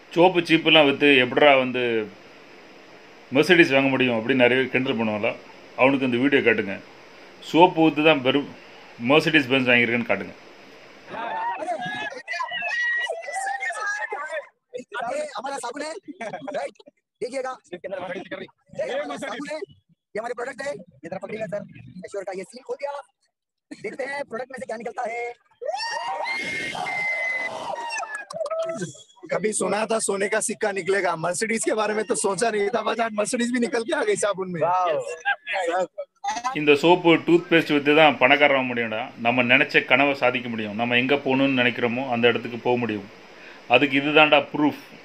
soap சீப்புலாம் விற்று எப்படா வந்து மெர்சடிஸ் வாங்க முடியும் அப்படின்னு நிறைய பேர் கிண்டல் பண்ணுவாங்களா அவனுக்கு இந்த வீடியோ காட்டுங்க சோப்பு ஊற்று தான் பெரும் மெர்சடிஸ் பென்ஸ் வாங்கியிருக்கேன்னு காட்டுங்க ये हमारा साबुन है राइट देखिएगा ये हमारा साबुन है ये हमारे प्रोडक्ट है ये तरफ पकड़िएगा सर एश्योर का ये सील खोल दिया देखते हैं प्रोडक्ट में से क्या निकलता है कभी सुना था सोने का सिक्का निकलेगा मर्सिडीज के बारे में तो सोचा नहीं था बस आज मर्सिडीज भी निकल के आ गई साबुन में இந்த சோப்பு டூத் பேஸ்ட் விற்று தான் பணக்காரன் முடியும்டா நம்ம நினச்ச கனவை சாதிக்க முடியும் நம்ம எங்கே போகணும்னு நினைக்கிறோமோ அந்த இடத்துக்கு போக முடியும் அதுக்கு இதுதான்டா ப்ரூஃப்